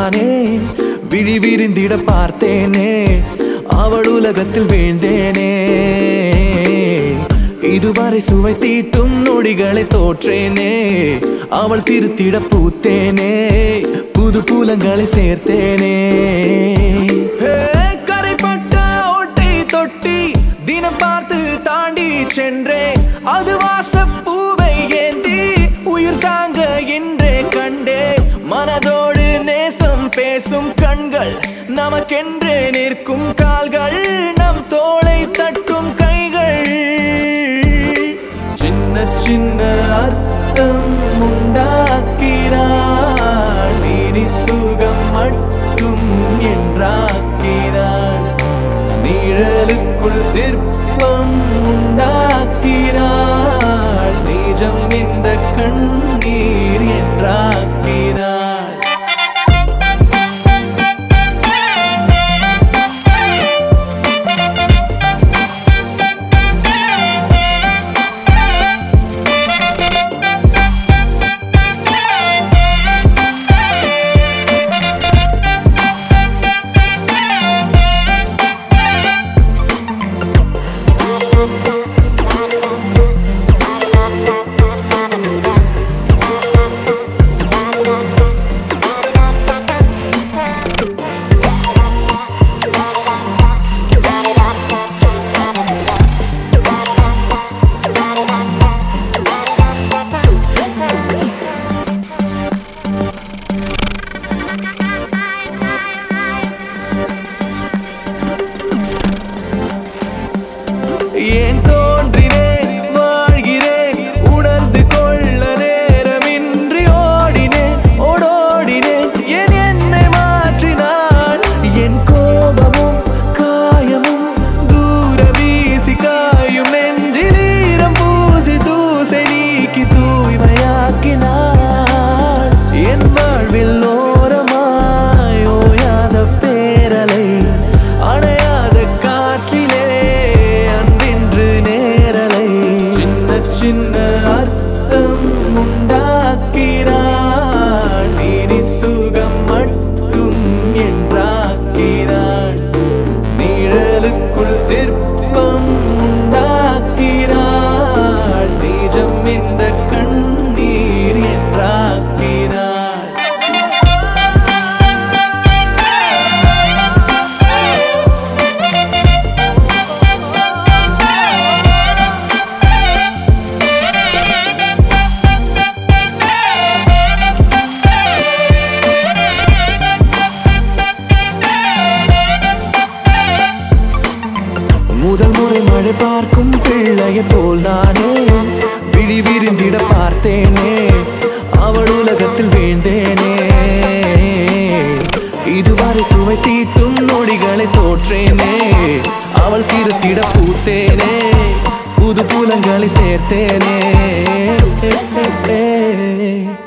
நானே விழி விரிந்திட பார்த்தேனே அவள் உலகத்தில் வீழ்ந்தேனே இதுவரை சுவை தீட்டும் நொடிகளை தோற்றேனே அவள் திருத்திட பூத்தேனே புது புலங்களை சேர்த்தேனே ஹே, கரைப்பட்ட ஓட்டை தொட்டி தினம் பார்த்து தாண்டி சென்றேன் அது வாசப்பூவை ஏந்தி உயிர் தாங்க என்றே கண்டே மனதோடு நேசம் பேசும் கண்கள் நமக்கென்றே நிற்கும் கால்கள் நம் தோளை தட்டும் கைகள் சின்ன சின்ன அர்த்தம் உண்டாக்கிறாள் நீரி சுகம் மட்டும் என்றாக்கிறாள் நிழலுக்குள் சிற்பம் உண்டாக்கிறாள் நிஜம் இந்த கண்ணீர் என்றாக்கிறாள் ஏன் தோன்றினேன் வாழ்கிறேன் உணர்ந்து கொள்ள நேரமின்றி ஓடினேன் ஓடோடினேன் என் என்னை மாற்றினாள் என் கோபமும் காயமும் தூர வீசி காயும் நெஞ்சில் ஈரம் பூசி தூசை நீக்கி தூய்மையாக்கினாள் என் வாழ்வில் ஓரமாய் ஓயாத பேரலை அணையாத காற்றிலே அன்றின்று நேரலை சின்ன சின்ன அர்த்தம் உண்டாக்கிறாள் நீரி சுகம் மட்டும் என்றாக்கிறாள் நிழலுக்குள் சிற்பம் உண்டாக்கிறாள் நிஜம் இந்த கண்ணீர் என்றாக்கிறாள் முதல் முறை மழை பார்க்கும் பிள்ளையை போல் நானே விழி விரிந்திட பார்த்தேனே அவள் உலகத்தில் வீழ்ந்தேனே இதுவரை சுவை தீட்டும் நொடிகளை தோற்றேனே அவள் திருத்திட பூத்தேனே புது புலங்களை சேர்த்தேனே